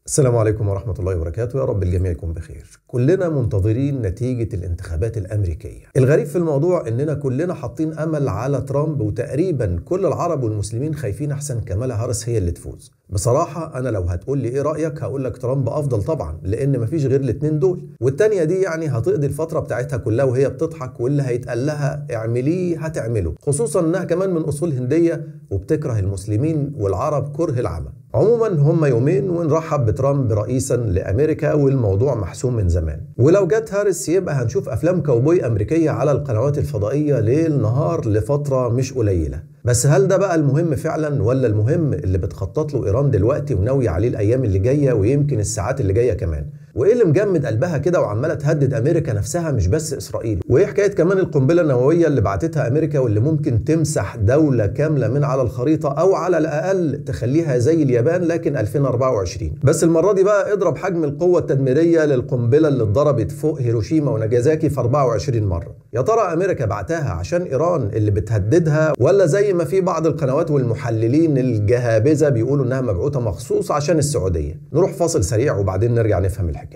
السلام عليكم ورحمة الله وبركاته يا رب الجميع يكون بخير كلنا منتظرين نتيجة الانتخابات الأمريكية الغريب في الموضوع إننا كلنا حاطين أمل على ترامب وتقريبا كل العرب والمسلمين خايفين أحسن كمالا هارس هي اللي تفوز بصراحة أنا لو هتقول لي إيه رأيك هقول لك ترامب أفضل طبعا لأن مفيش غير الاتنين دول والتانية دي يعني هتقضي الفترة بتاعتها كلها وهي بتضحك واللي هيتقال لها اعمليه هتعمله خصوصا إنها كمان من أصول هندية وبتكره المسلمين والعرب كره العمى عموما هم يومين ونرحب بترامب رئيسا لامريكا والموضوع محسوم من زمان ولو جت هارس يبقى هنشوف افلام كوبوي امريكيه على القنوات الفضائيه ليل نهار لفتره مش قليله بس هل ده بقى المهم فعلا ولا المهم اللي بتخطط له ايران دلوقتي وناويه عليه الايام اللي جايه ويمكن الساعات اللي جايه كمان وايه اللي مجمد قلبها كده وعماله تهدد امريكا نفسها مش بس اسرائيل وايه حكايه كمان القنبله النوويه اللي بعتتها امريكا واللي ممكن تمسح دوله كامله من على الخريطه او على الاقل تخليها زي اليابان لكن 2024 بس المره دي بقى اضرب حجم القوه التدميريه للقنبله اللي اتضربت فوق هيروشيما وناجازاكي في 24 مره يا ترى امريكا بعتها عشان ايران اللي بتهددها ولا زي ما في بعض القنوات والمحللين الجهابذه بيقولوا انها مبعوثه مخصوص عشان السعوديه نروح فاصل سريع وبعدين نرجع نفهم الحكايه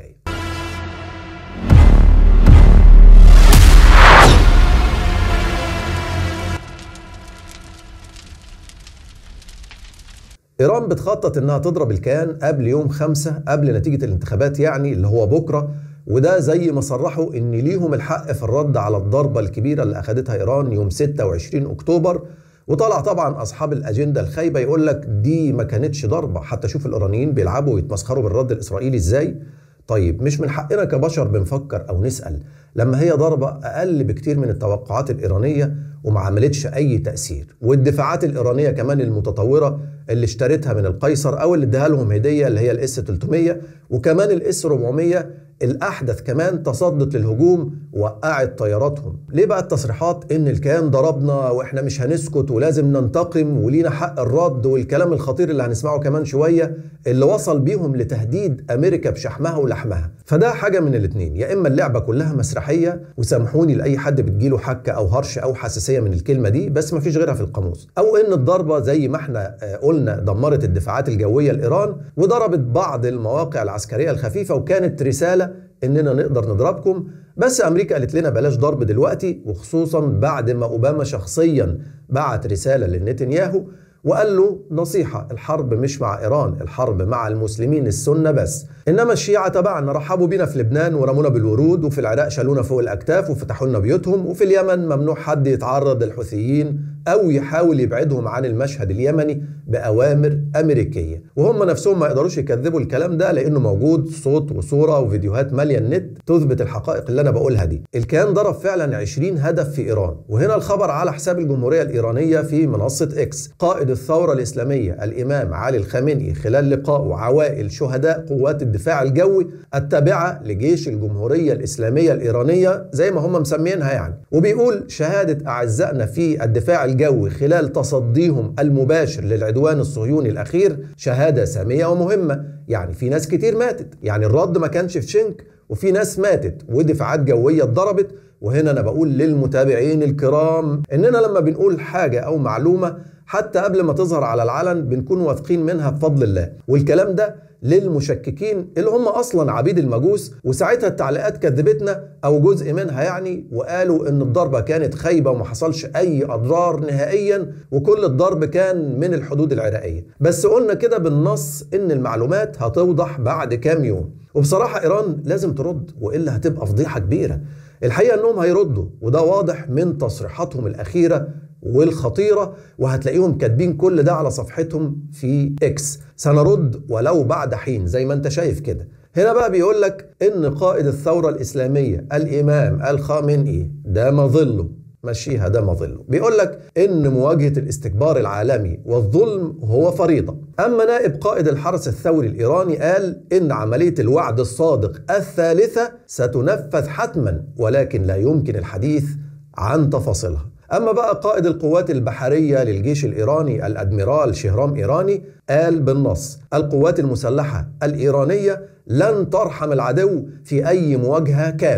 إيران بتخطط إنها تضرب الكيان قبل يوم خمسة قبل نتيجة الانتخابات يعني اللي هو بكرة وده زي ما صرحوا إن ليهم الحق في الرد على الضربة الكبيرة اللي أخدتها إيران يوم 26 أكتوبر وطلع طبعا أصحاب الأجندة الخايبة يقول لك دي ما كانتش ضربة حتى شوف الإيرانيين بيلعبوا ويتمسخروا بالرد الإسرائيلي إزاي طيب مش من حقنا كبشر بنفكر أو نسأل لما هي ضربة أقل بكتير من التوقعات الإيرانية وما عملتش أي تأثير والدفاعات الإيرانية كمان المتطورة اللي اشترتها من القيصر أو اللي اداها لهم هدية اللي هي الإس 300 وكمان الإس 400 الأحدث كمان تصدت للهجوم وقعت طياراتهم ليه بقى التصريحات إن الكيان ضربنا وإحنا مش هنسكت ولازم ننتقم ولينا حق الرد والكلام الخطير اللي هنسمعه كمان شوية اللي وصل بيهم لتهديد أمريكا بشحمها ولحمها فده حاجة من الاتنين يا إما اللعبة كلها مسرحية وسامحوني لأي حد بتجيله حكة أو هرش أو حساسية من الكلمة دي بس مفيش غيرها في القاموس أو إن الضربة زي ما احنا قلنا دمرت الدفاعات الجوية لإيران وضربت بعض المواقع العسكرية الخفيفة وكانت رسالة اننا نقدر نضربكم بس امريكا قالت لنا بلاش ضرب دلوقتي وخصوصا بعد ما اوباما شخصيا بعت رساله لنتنياهو وقال له نصيحة الحرب مش مع إيران الحرب مع المسلمين السنة بس إنما الشيعة تبعنا رحبوا بينا في لبنان ورمونا بالورود وفي العراق شالونا فوق الأكتاف وفتحوا لنا بيوتهم وفي اليمن ممنوع حد يتعرض للحوثيين أو يحاول يبعدهم عن المشهد اليمني بأوامر أمريكية وهم نفسهم ما يقدروش يكذبوا الكلام ده لأنه موجود صوت وصورة وفيديوهات مالية النت تثبت الحقائق اللي أنا بقولها دي الكيان ضرب فعلا 20 هدف في إيران وهنا الخبر على حساب الجمهورية الإيرانية في منصة إكس قائد الثورة الإسلامية الإمام علي الخامنئي خلال لقائه عوائل شهداء قوات الدفاع الجوي التابعة لجيش الجمهورية الإسلامية الإيرانية زي ما هم مسمينها يعني وبيقول شهادة أعزائنا في الدفاع الجوي خلال تصديهم المباشر للعدوان الصهيوني الأخير شهادة سامية ومهمة يعني في ناس كتير ماتت يعني الرد ما كانش في شنك وفي ناس ماتت ودفاعات جوية اتضربت وهنا أنا بقول للمتابعين الكرام إننا لما بنقول حاجة أو معلومة حتى قبل ما تظهر على العلن بنكون واثقين منها بفضل الله والكلام ده للمشككين اللي هم اصلا عبيد المجوس وساعتها التعليقات كذبتنا او جزء منها يعني وقالوا ان الضربه كانت خايبه وما حصلش اي اضرار نهائيا وكل الضرب كان من الحدود العراقيه بس قلنا كده بالنص ان المعلومات هتوضح بعد كام يوم وبصراحه ايران لازم ترد والا هتبقى فضيحه كبيره الحقيقه انهم هيردوا وده واضح من تصريحاتهم الاخيره والخطيرة وهتلاقيهم كاتبين كل ده على صفحتهم في اكس سنرد ولو بعد حين زي ما انت شايف كده هنا بقى بيقول لك ان قائد الثورة الإسلامية الإمام الخامنئي ده مظله مشيها ده مظله بيقول لك ان مواجهة الاستكبار العالمي والظلم هو فريضة اما نائب قائد الحرس الثوري الايراني قال ان عملية الوعد الصادق الثالثة ستنفذ حتما ولكن لا يمكن الحديث عن تفاصيلها أما بقى قائد القوات البحرية للجيش الإيراني الأدميرال شهرام إيراني قال بالنص القوات المسلحة الإيرانية لن ترحم العدو في أي مواجهة كانت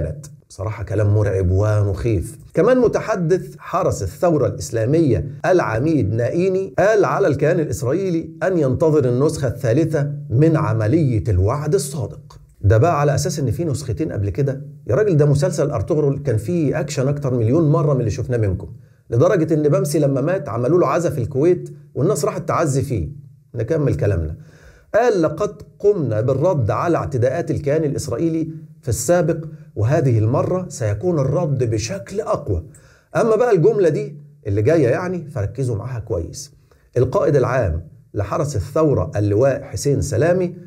صراحة كلام مرعب ومخيف كمان متحدث حرس الثورة الإسلامية العميد نائيني قال على الكيان الإسرائيلي أن ينتظر النسخة الثالثة من عملية الوعد الصادق ده بقى على اساس ان في نسختين قبل كده يا راجل ده مسلسل ارطغرل كان فيه اكشن اكتر مليون مره من اللي شفناه منكم لدرجه ان بمسي لما مات عملوا له عزا في الكويت والناس راحت تعزي فيه نكمل كلامنا قال لقد قمنا بالرد على اعتداءات الكيان الاسرائيلي في السابق وهذه المره سيكون الرد بشكل اقوى اما بقى الجمله دي اللي جايه يعني فركزوا معاها كويس القائد العام لحرس الثوره اللواء حسين سلامي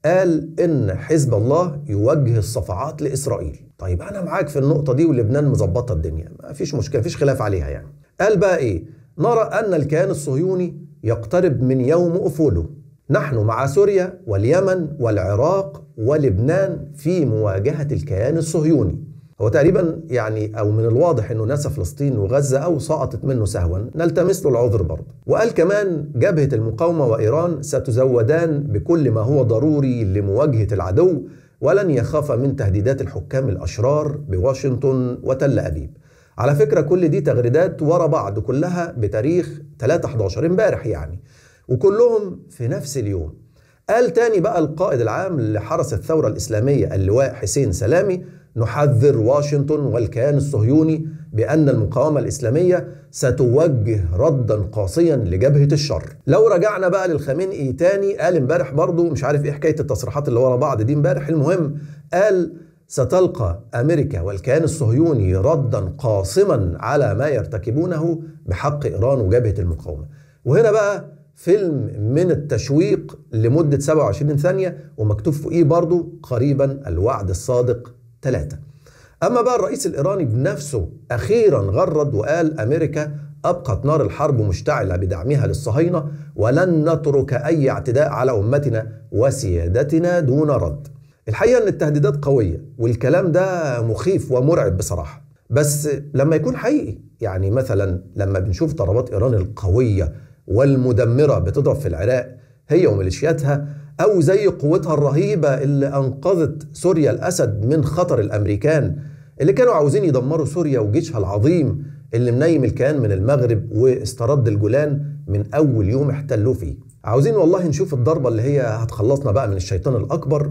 قال ان حزب الله يوجه الصفعات لاسرائيل طيب انا معاك في النقطه دي ولبنان مظبطه الدنيا ما فيش مشكله فيش خلاف عليها يعني قال بقى ايه نرى ان الكيان الصهيوني يقترب من يوم افوله نحن مع سوريا واليمن والعراق ولبنان في مواجهه الكيان الصهيوني هو تقريبا يعني او من الواضح انه نسى فلسطين وغزه او سقطت منه سهوا نلتمس له العذر برضه وقال كمان جبهه المقاومه وايران ستزودان بكل ما هو ضروري لمواجهه العدو ولن يخاف من تهديدات الحكام الاشرار بواشنطن وتل ابيب على فكره كل دي تغريدات ورا بعض كلها بتاريخ 3 11 امبارح يعني وكلهم في نفس اليوم قال تاني بقى القائد العام لحرس الثورة الإسلامية اللواء حسين سلامي نحذر واشنطن والكيان الصهيوني بأن المقاومة الإسلامية ستوجه ردا قاسيا لجبهة الشر لو رجعنا بقى للخامنئي تاني قال امبارح برضو مش عارف ايه حكاية التصريحات اللي ورا بعض دي امبارح المهم قال ستلقى أمريكا والكيان الصهيوني ردا قاصما على ما يرتكبونه بحق إيران وجبهة المقاومة وهنا بقى فيلم من التشويق لمدة 27 ثانية ومكتوب فوقيه برضو قريبا الوعد الصادق ثلاثة أما بقى الرئيس الإيراني بنفسه أخيرا غرد وقال أمريكا أبقت نار الحرب مشتعلة بدعمها للصهاينة ولن نترك أي اعتداء على أمتنا وسيادتنا دون رد الحقيقة أن التهديدات قوية والكلام ده مخيف ومرعب بصراحة بس لما يكون حقيقي يعني مثلا لما بنشوف ضربات إيران القوية والمدمرة بتضرب في العراق هي وميليشياتها أو زي قوتها الرهيبة اللي أنقذت سوريا الأسد من خطر الأمريكان اللي كانوا عاوزين يدمروا سوريا وجيشها العظيم اللي منيم الكيان من المغرب واسترد الجولان من أول يوم احتلوا فيه عاوزين والله نشوف الضربة اللي هي هتخلصنا بقى من الشيطان الأكبر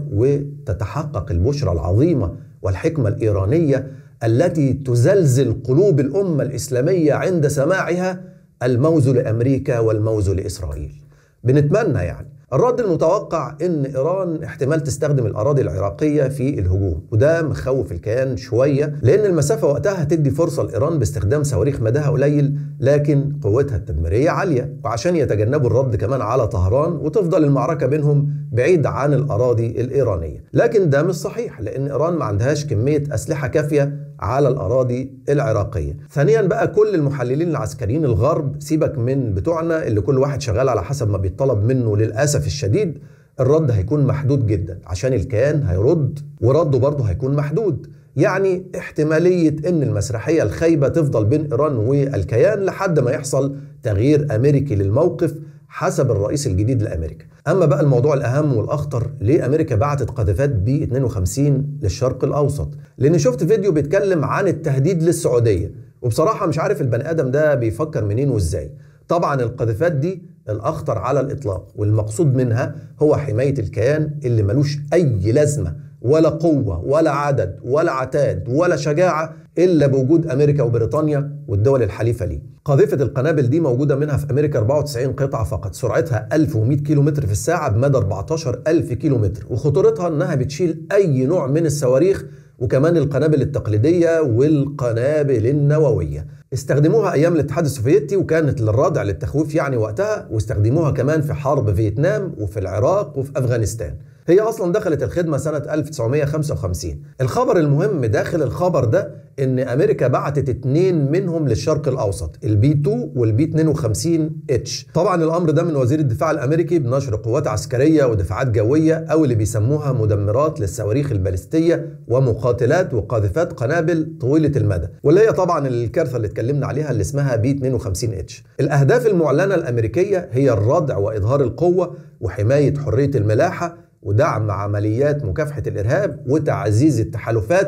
وتتحقق البشرى العظيمة والحكمة الإيرانية التي تزلزل قلوب الأمة الإسلامية عند سماعها الموز لأمريكا والموز لإسرائيل بنتمنى يعني الرد المتوقع ان ايران احتمال تستخدم الاراضي العراقيه في الهجوم وده مخوف الكيان شويه لان المسافه وقتها هتدي فرصه لايران باستخدام صواريخ مداها قليل لكن قوتها التدميريه عاليه وعشان يتجنبوا الرد كمان على طهران وتفضل المعركه بينهم بعيد عن الاراضي الايرانيه لكن ده مش صحيح لان ايران ما عندهاش كميه اسلحه كافيه على الاراضي العراقيه. ثانيا بقى كل المحللين العسكريين الغرب سيبك من بتوعنا اللي كل واحد شغال على حسب ما بيطلب منه للاسف الشديد الرد هيكون محدود جدا عشان الكيان هيرد ورده برضه هيكون محدود. يعني احتماليه ان المسرحيه الخايبه تفضل بين ايران والكيان لحد ما يحصل تغيير امريكي للموقف حسب الرئيس الجديد لامريكا. اما بقى الموضوع الاهم والاخطر ليه امريكا بعتت قاذفات بي 52 للشرق الاوسط؟ لان شفت فيديو بيتكلم عن التهديد للسعوديه وبصراحه مش عارف البني ادم ده بيفكر منين وازاي. طبعا القاذفات دي الاخطر على الاطلاق والمقصود منها هو حمايه الكيان اللي ملوش اي لازمه ولا قوة ولا عدد ولا عتاد ولا شجاعة إلا بوجود أمريكا وبريطانيا والدول الحليفة ليه قاذفة القنابل دي موجودة منها في أمريكا 94 قطعة فقط سرعتها 1100 كيلومتر في الساعة بمدى 14000 كيلومتر وخطورتها أنها بتشيل أي نوع من الصواريخ وكمان القنابل التقليدية والقنابل النووية استخدموها ايام الاتحاد السوفيتي وكانت للردع للتخويف يعني وقتها واستخدموها كمان في حرب فيتنام وفي العراق وفي افغانستان هي اصلا دخلت الخدمه سنه 1955 الخبر المهم داخل الخبر ده ان امريكا بعتت اتنين منهم للشرق الاوسط البي 2 والبي 52 اتش طبعا الامر ده من وزير الدفاع الامريكي بنشر قوات عسكريه ودفاعات جويه او اللي بيسموها مدمرات للصواريخ البالستيه ومقاتلات وقاذفات قنابل طويله المدى واللي هي طبعا الكارثه اللي اتكلمنا عليها اللي اسمها بي 52 اتش الاهداف المعلنه الامريكيه هي الردع واظهار القوه وحمايه حريه الملاحه ودعم عمليات مكافحه الارهاب وتعزيز التحالفات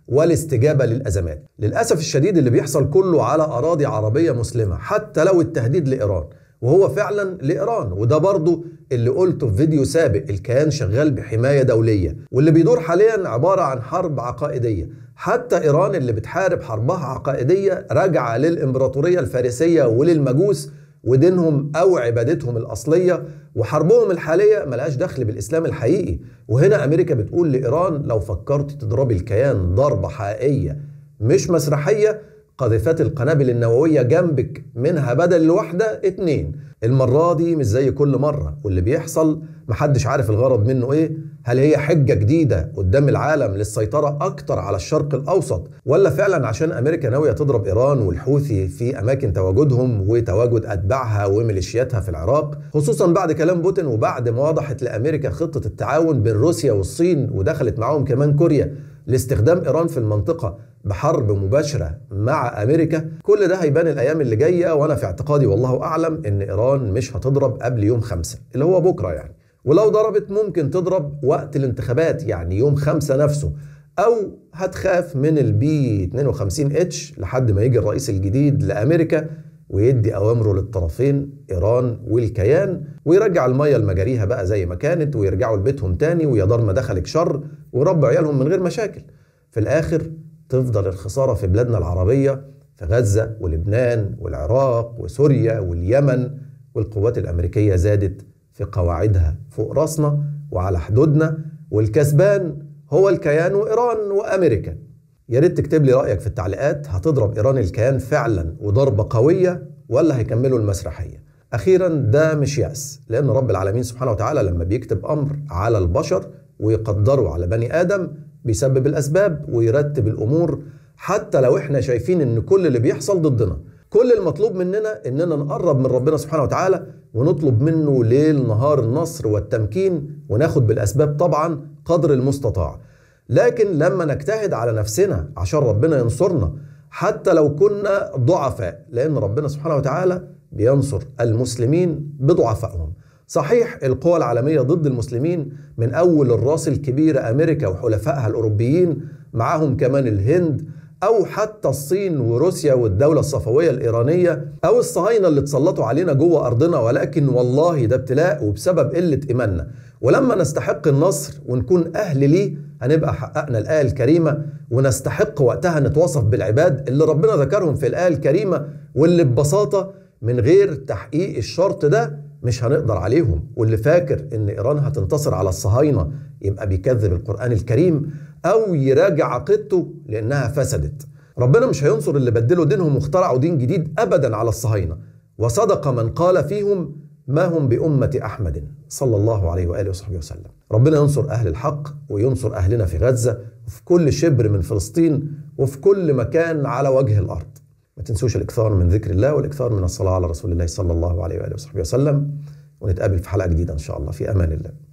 والاستجابة للأزمات للأسف الشديد اللي بيحصل كله على أراضي عربية مسلمة حتى لو التهديد لإيران وهو فعلا لإيران وده برضو اللي قلته في فيديو سابق الكيان شغال بحماية دولية واللي بيدور حاليا عبارة عن حرب عقائدية حتى إيران اللي بتحارب حربها عقائدية راجعة للإمبراطورية الفارسية وللمجوس ودينهم أو عبادتهم الأصلية وحربهم الحالية ملهاش دخل بالإسلام الحقيقي وهنا أمريكا بتقول لإيران لو فكرت تضربي الكيان ضربة حقيقية مش مسرحية قاذفات القنابل النووية جنبك منها بدل الواحدة اتنين المرة دي مش زي كل مرة واللي بيحصل محدش عارف الغرض منه ايه هل هي حجة جديدة قدام العالم للسيطرة أكتر على الشرق الأوسط ولا فعلا عشان أمريكا ناوية تضرب إيران والحوثي في أماكن تواجدهم وتواجد أتباعها وميليشياتها في العراق خصوصا بعد كلام بوتين وبعد ما وضحت لأمريكا خطة التعاون بين روسيا والصين ودخلت معاهم كمان كوريا لاستخدام إيران في المنطقة بحرب مباشرة مع أمريكا كل ده هيبان الأيام اللي جاية وأنا في اعتقادي والله أعلم إن إيران مش هتضرب قبل يوم خمسة اللي هو بكرة يعني ولو ضربت ممكن تضرب وقت الانتخابات يعني يوم خمسة نفسه أو هتخاف من البي 52 اتش لحد ما يجي الرئيس الجديد لأمريكا ويدي أوامره للطرفين إيران والكيان ويرجع المية لمجاريها بقى زي ما كانت ويرجعوا لبيتهم تاني ويا دار ما دخلك شر وربوا عيالهم من غير مشاكل في الآخر تفضل الخسارة في بلادنا العربية في غزة ولبنان والعراق وسوريا واليمن والقوات الأمريكية زادت في قواعدها فوق راسنا وعلى حدودنا والكسبان هو الكيان وإيران وأمريكا يا ريت تكتب لي رأيك في التعليقات هتضرب إيران الكيان فعلا وضربة قوية ولا هيكملوا المسرحية أخيرا ده مش يأس لأن رب العالمين سبحانه وتعالى لما بيكتب أمر على البشر ويقدره على بني آدم بيسبب الأسباب ويرتب الأمور حتى لو احنا شايفين ان كل اللي بيحصل ضدنا كل المطلوب مننا اننا نقرب من ربنا سبحانه وتعالى ونطلب منه ليل نهار النصر والتمكين وناخد بالاسباب طبعا قدر المستطاع لكن لما نجتهد على نفسنا عشان ربنا ينصرنا حتى لو كنا ضعفاء لان ربنا سبحانه وتعالى بينصر المسلمين بضعفائهم صحيح القوى العالمية ضد المسلمين من أول الراس الكبيرة أمريكا وحلفائها الأوروبيين معاهم كمان الهند أو حتى الصين وروسيا والدولة الصفوية الإيرانية أو الصهاينة اللي اتسلطوا علينا جوه أرضنا ولكن والله ده ابتلاء وبسبب قلة إيماننا ولما نستحق النصر ونكون أهل ليه هنبقى حققنا الآية الكريمة ونستحق وقتها نتوصف بالعباد اللي ربنا ذكرهم في الآية الكريمة واللي ببساطة من غير تحقيق الشرط ده مش هنقدر عليهم واللي فاكر ان ايران هتنتصر على الصهاينه يبقى بيكذب القران الكريم او يراجع عقيدته لانها فسدت ربنا مش هينصر اللي بدلوا دينهم واخترعوا دين جديد ابدا على الصهاينه وصدق من قال فيهم ما هم بأمة أحمد صلى الله عليه وآله وصحبه وسلم ربنا ينصر أهل الحق وينصر أهلنا في غزة وفي كل شبر من فلسطين وفي كل مكان على وجه الأرض ما تنسوش الاكثار من ذكر الله والاكثار من الصلاه على رسول الله صلى الله عليه واله وصحبه وسلم ونتقابل في حلقه جديده ان شاء الله في امان الله